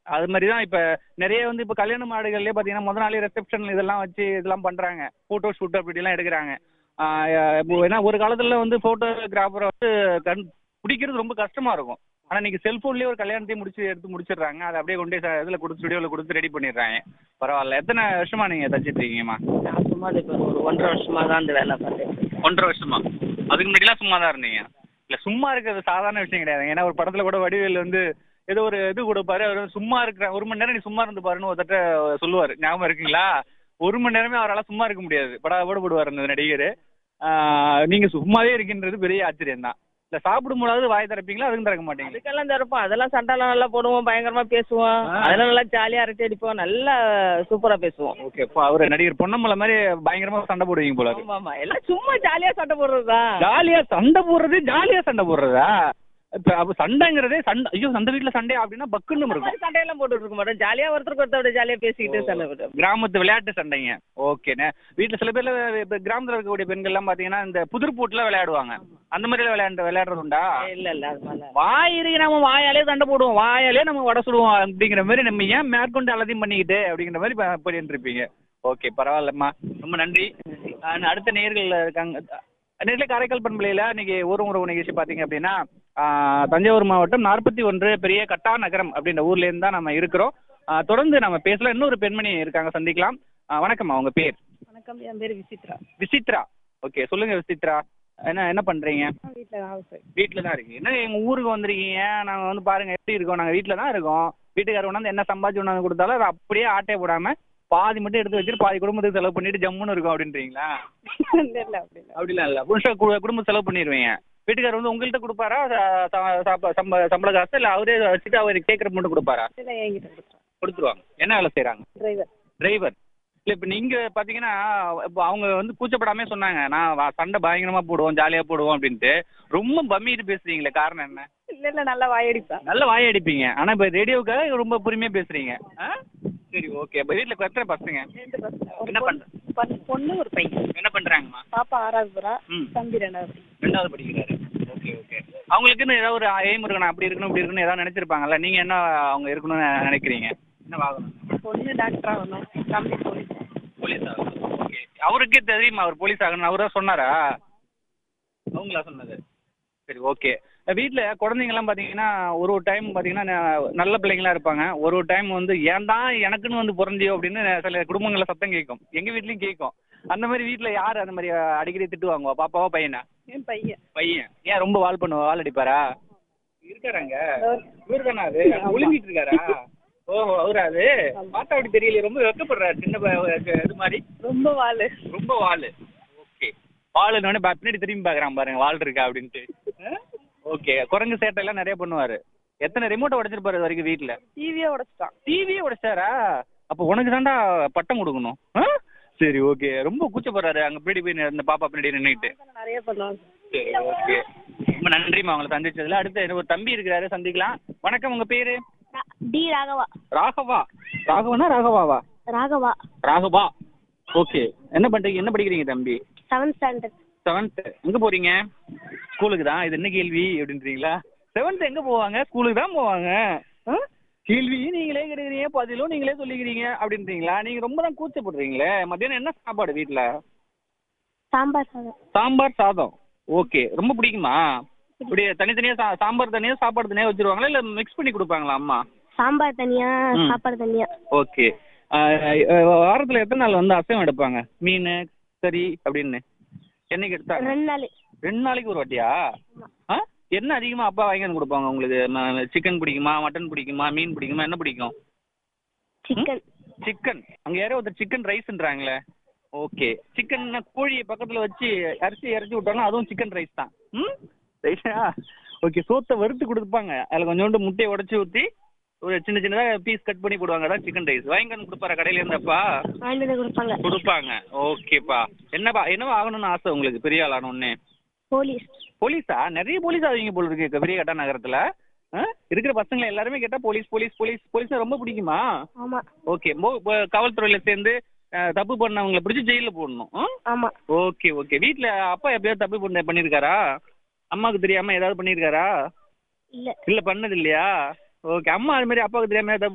அது மாதிரி தான் இப்போ நிறைய வந்து இப்போ கல்யாண மாடுகள்லேயே பார்த்தீங்கன்னா முத நாளே ரிசப்ஷன் இதெல்லாம் வச்சு இதெல்லாம் பண்ணுறாங்க ஃபோட்டோ ஷூட் அப்படிலாம் எடுக்கிறாங்க ஆஹ் இப்போ ஏன்னா ஒரு காலத்தில் வந்து ஃபோட்டோகிராஃபரை வந்து கண் பிடிக்கிறது ரொம்ப கஷ்டமாக இருக்கும் ஆனால் இன்னைக்கு செல்ஃபோன்லேயே ஒரு கல்யாணத்தையும் முடிச்சு எடுத்து முடிச்சிடுறாங்க அதை அப்படியே கொண்டு போய் இதில் கொடுத்து ஸ்டுடியோவில் கொடுத்து ரெடி பண்ணிடுறாங்க பரவாயில்ல எத்தனை வருஷமா நீங்கள் தச்சிட்டு இருக்கீங்கம்மா நான் சும்மா இப்போ ஒரு ஒன்றரை வருஷமா தான் அந்த வேலை பார்த்துட்டு இருக்கேன் ஒன்றரை வருஷமா அதுக்கு முன்னாடிலாம் சும்மா தான் இருந்தீங்க இல்ல சும்மா இருக்கிறது சாதாரண விஷயம் கிடையாது ஏன்னா ஒரு படத்துல கூட வடிவேல் வந்து ஏதோ ஒரு இது கொடுப்பாரு அவர் வந்து சும்மா இருக்கிற ஒரு மணி நேரம் நீ சும்மா இருந்து பாருன்னு ஒருத்தட்ட சொல்லுவாரு ஞாபகம் இருக்குங்களா ஒரு மணி நேரமே அவரால் சும்மா இருக்க முடியாது படா போடுவார் அந்த நடிகர் ஆஹ் நீங்க சும்மாவே இருக்கின்றது பெரிய ஆச்சரியம் தான் இல்ல சாப்பிடும் போதாவது வாய் திறப்பீங்களா அதுக்கும் திறக்க மாட்டீங்க அதுக்கெல்லாம் திறப்போம் அதெல்லாம் சண்டைலாம் நல்லா போடுவோம் பயங்கரமா பேசுவோம் ஆ. அதெல்லாம் நல்லா ஜாலியா அரட்டை அடிப்போம் நல்லா சூப்பரா பேசுவோம் ஓகே அவர் நடிகர் பொன்னம்பல மாதிரி பயங்கரமா சண்டை போடுவீங்க போல இருக்கு. ஆமா ஆமா எல்லாம் சும்மா ஜாலியா சண்டை போடுறதுதான் ஜாலியா சண்டை போடுறது ஜாலியா சண்டை போடுறதா இப்ப அப்ப சண்டைங்கிறதே சண்டை ஐயோ அந்த வீட்டுல சண்டை அப்படின்னா பக்குன்னு இந்த இருக்கும் மாதிரி சண்டையெல்லாம் போட்டுட்டு இருக்க மாட்டோம் ஜாலியா ஒருத்தருக்கு ஒருத்தர் ஜாலியா பேசிக்கிட்டு சண்டை போடுவோம் கிராமத்து விளையாட்டு சண்டைங்க ஓகேண்ணே வீட்டில் சில பேர்ல இப்போ கிராமத்தில் இருக்கக்கூடிய பெண்கள்லாம் பார்த்தீங்கன்னா இந்த புதிர் பூட்டில் விளையாடுவாங்க அந்த மாதிரிலாம் விளையாண்டு விளையாடுறது உண்டா இல்ல இல்ல அது மாதிரிலாம் வாய் இருக்கு நம்ம வாயாலே சண்டை போடுவோம் வாயாலே நம்ம வடை சுடுவோம் அப்படிங்கிற மாதிரி நம்ம ஏன் மேற்கொண்டு எல்லாத்தையும் பண்ணிக்கிட்டு அப்படிங்கிற மாதிரி ப- பண்ணிட்டு இருப்பீங்க ஓகே பரவாயில்லம்மா ரொம்ப நன்றி அஹ் அடுத்த நேர்கள் இருக்காங்க நேரில் காரைக்கால் பண்பலையில் இன்னைக்கு ஒரு உறவு நிகழ்ச்சி பார்த்தீங்க அப்படின்னா ஆஹ் தஞ்சாவூர் மாவட்டம் நாற்பத்தி ஒன்று பெரிய கட்டா நகரம் அப்படின்ற ஊர்லேருந்து தான் நம்ம இருக்கிறோம் ஆஹ் தொடர்ந்து நம்ம பேசலாம் இன்னொரு பெண்மணி இருக்காங்க சந்திக்கலாம் ஆஹ் வணக்கம்மா உங்க பேர் வணக்கம் என் பேர் விசித்ரா விசித்ரா ஓகே சொல்லுங்க விசித்ரா என்ன என்ன பண்றீங்க வீட்டில் ஹவுஸ் ஒய்ஃப் வீட்டில் தான் இருக்கீங்க என்ன எங்க ஊருக்கு வந்திருக்கீங்க நாங்க வந்து பாருங்க எப்படி இருக்கோம் நாங்க வீட்டில் தான் இருக்கோம் வீட்டுக்காரர் கொண்டாந்து என்ன சம்பாதிச்சு கொண்டாந்து கொடுத்தாலும் அதை அப்படியே ஆட்டையை போடாம பாதி மட்டும் எடுத்து வச்சுட்டு பாதி குடும்பத்துக்கு செலவு பண்ணிட்டு ஜம்முன்னு இருக்கும் அப்படின்றீங்களா இல்லை அப்படி இல்லை அப்படிலாம் இல்ல புருஷ குடும்பம் செலவு பண்ணிடுவீங்க வீட்டுக்காரர் வந்து உங்கள்கிட்ட கொடுப்பாரா ச- ச- சாப்ப- சம்ப சம்பள காசு இல்லை அவரே வச்சுட்டு அவர் கேட்குற மட்டும் கொடுப்பாரா இல்லை என்கிட்ட கொடுத்துறேன் கொடுத்துருவாங்க என்ன வேலை செய்றாங்க டிரைவர் டிரைவர் இல்லை இப்போ நீங்கள் பார்த்தீங்கன்னா இப்போ அவங்க வந்து கூச்சப்படாமே சொன்னாங்க நான் வா- சண்டை பயங்கரமாக போடுவோம் ஜாலியாக போடுவோம் அப்படின்ட்டு ரொம்ப பம்மிட்டு பேசுறீங்களே காரணம் என்ன இல்லை இல்லை நல்லா வாயடிப்பேன் நல்ல வாய் அடிப்பீங்க ஆனால் இப்போ ரேடியோவுக்காக ரொம்ப பொறுமையாக பேசுறீங்க ஆ சரி ஓகே இப்போ வீட்டில் எத்தனை பசங்க ரெண்டு பசங்க ஒரு என்ன பொண்ணு- பொண்ணு- பொண்ணு ஒரு பையன் என்ன பண்ணுறாங்கம்மா பாப்பா ஆறாவது போறா ம் தம்பி ரெண்டாவது ரெண்டாவது படிக்கிறாரு ஓகே ஓகே அவங்களுக்குன்னு ஏதாவது ஒரு எய்ம் இருக்கணும் அப்படி இருக்கணும் இப்படி இருக்கணும் ஏதாவது நினச்சிருப்பாங்கல்ல நீங்கள் என்ன அவங்க இருக்கணும்னு நினைக்கிறீங்க என்ன ஆகணும் பொண்ணு டாக்டர் ஆகணும் தம்பி போலீஸ் போலீஸ் ஆகணும் ஓகே அவருக்கே தெரியுமா அவர் போலீஸ் ஆகணும் அவரா சொன்னாரா அவங்களா சொன்னது சரி ஓகே வீட்டில் குழந்தைங்கலாம் பார்த்தீங்கன்னா ஒரு ஒரு டைம் பார்த்தீங்கன்னா ந- நல்ல பிள்ளைங்களா இருப்பாங்க ஒரு ஒரு டைம் வந்து ஏன்டா எனக்குன்னு வந்து பிறந்தியோ அப்படின்னு சில குடும்பங்களில் சத்தம் கேட்கும் எங்கள் வீட்லேயும் கேட்கும் அந்த மாதிரி வீட்டில் யார் அந்த மாதிரி அடிக்கடி திட்டுவாங்க பாப்பாவா பையனா என் பையன் பையன் ஏன் ரொம்ப வால் பண்ணுவா வால் அடிப்பாரா இருக்காராங்க இவர் தானே அது ஒழுங்கிட்டு இருக்காரா ஓஹோ அவரா அது பார்த்தா அப்படி தெரியல ரொம்ப வெக்கப்படுறாரு சின்ன ப- இது மாதிரி ரொம்ப வாழு ரொம்ப வால் ஓகே வாளுன்னு பின்னாடி திரும்பி பார்க்குறான் பாருங்க வால் இருக்கா அப்படின்ட்டு ஓகே குரங்கு சேட்டை எல்லாம் நிறைய பண்ணுவாரு எத்தனை ரிமோட்டை உடைச்சிருப்பாரு இது வரைக்கும் வீட்டில் டிவியே உடைச்சிட்டான் டிவியே உடைச்சாரா அப்போ உனக்கு தான்டா பட்டம் கொடுக்கணும் ஆ? சரி ஓகே ரொம்ப கூச்சப்படுறாரு அங்கே பின்னாடி போய் இந்த பாப்பா பின்னாடி நின்றுட்டு நிறைய பண்ணுவாங்க சரி ஓகே ரொம்ப நன்றிம்மா உங்களை சந்திச்சதுல அடுத்து எனக்கு ஒரு தம்பி இருக்கிறாரு சந்திக்கலாம் வணக்கம் உங்க பேரு டி ராகவா ராகவா ராகவனா ராகவாவா ராகவா ராகவா ஓகே என்ன பண்றீங்க என்ன படிக்கிறீங்க தம்பி செவன்த் ஸ்டாண்டர்ட் செவன்த் எங்க போறீங்க ஸ்கூலுக்கு தான் இது என்ன கேள்வி அப்படின்றீங்களா செவன்த் எங்க போவாங்க ஸ்கூலுக்கு தான் போவாங்க ஆ? கேள்வி நீங்களே கேட்குறீங்க பதிலும் நீங்களே சொல்லிக்கிறீங்க அப்படின்றீங்களா நீங்க ரொம்ப தான் கூச்சப்படுறீங்களே மத்தியானம் என்ன சாப்பாடு வீட்டில் சாம்பார் சாதம் சாம்பார் சாதம் ஓகே ரொம்ப பிடிக்குமா இப்படி தனித்தனியா சா சாம்பார் தனியா சாப்பாடு தனியா வச்சிருவாங்களா இல்ல மிக்ஸ் பண்ணி கொடுப்பாங்களா அம்மா சாம்பார் தனியா ம். சாப்பாடு தனியா ஓகே வாரத்துல எத்தனை நாள் வந்து அசைவம் எடுப்பாங்க மீன் கறி அப்படின்னு என்னைக்கு எடுத்தா ரெண்டு நாள் ரெண்டு நாளைக்கு ஒரு வாட்டியா ஆ என்ன அதிகமா அப்பா வாங்கி வந்து கொடுப்பாங்க உங்களுக்கு சிக்கன் பிடிக்குமா மட்டன் பிடிக்குமா மீன் பிடிக்குமா என்ன பிடிக்கும் சிக்கன் சிக்கன் அங்க யாரோ ஒருத்தர் சிக்கன் ரைஸ்ன்றாங்களே ஓகே சிக்கன் கோழியை பக்கத்துல வச்சு அரிசி இறச்சி விட்டாங்கன்னா அதுவும் சிக்கன் ரைஸ் தான் ம் ரைட்டா ஓகே சோத்தை வறுத்து கொடுப்பாங்க அதில் கொஞ்சோண்டு முட்டையை உடச்சி ஊற்றி ஒரு சின்ன சின்னதாக பீஸ் கட் பண்ணி போடுவாங்க அதான் சிக்கன் ரைஸ் வாங்கி வந்து கொடுப்பாரா கடையில இருந்தப்பா வாங்கிட்டு வந்து கொடுப்பாங்க கொடுப்பாங்க ஓகேப்பா என்னப்பா என்னவா ஆகணும்னு ஆசை உங்களுக்கு பெரிய ஆள் ஆகணும்னு போலீஸ் போலீஸா நிறைய போலீஸ் ஆவீங்க போல இருக்கு பெரிய கட்டா நகரத்துல ஆ? இருக்கிற பசங்களை எல்லாருமே கேட்டா போலீஸ் போலீஸ் போலீஸ் போலீஸ் ரொம்ப பிடிக்குமா ஆமா ஓகே மோ இப்போ காவல்துறையில சேர்ந்து அஹ், தப்பு பண்ணவங்களை பிடிச்சி ஜெயிலில் போடணும் ஆ? ஆமா ஓகே ஓகே வீட்டில் அப்பா எப்பயாவது தப்பு பண்ண பண்ணியிருக்காரா அம்மாவுக்கு தெரியாம ஏதாவது பண்ணியிருக்காரா இல்ல இல்லை பண்ணது இல்லையா ஓகே அம்மா அது மாதிரி அப்பாவுக்கு தெரியாம ஏதாவது தப்பு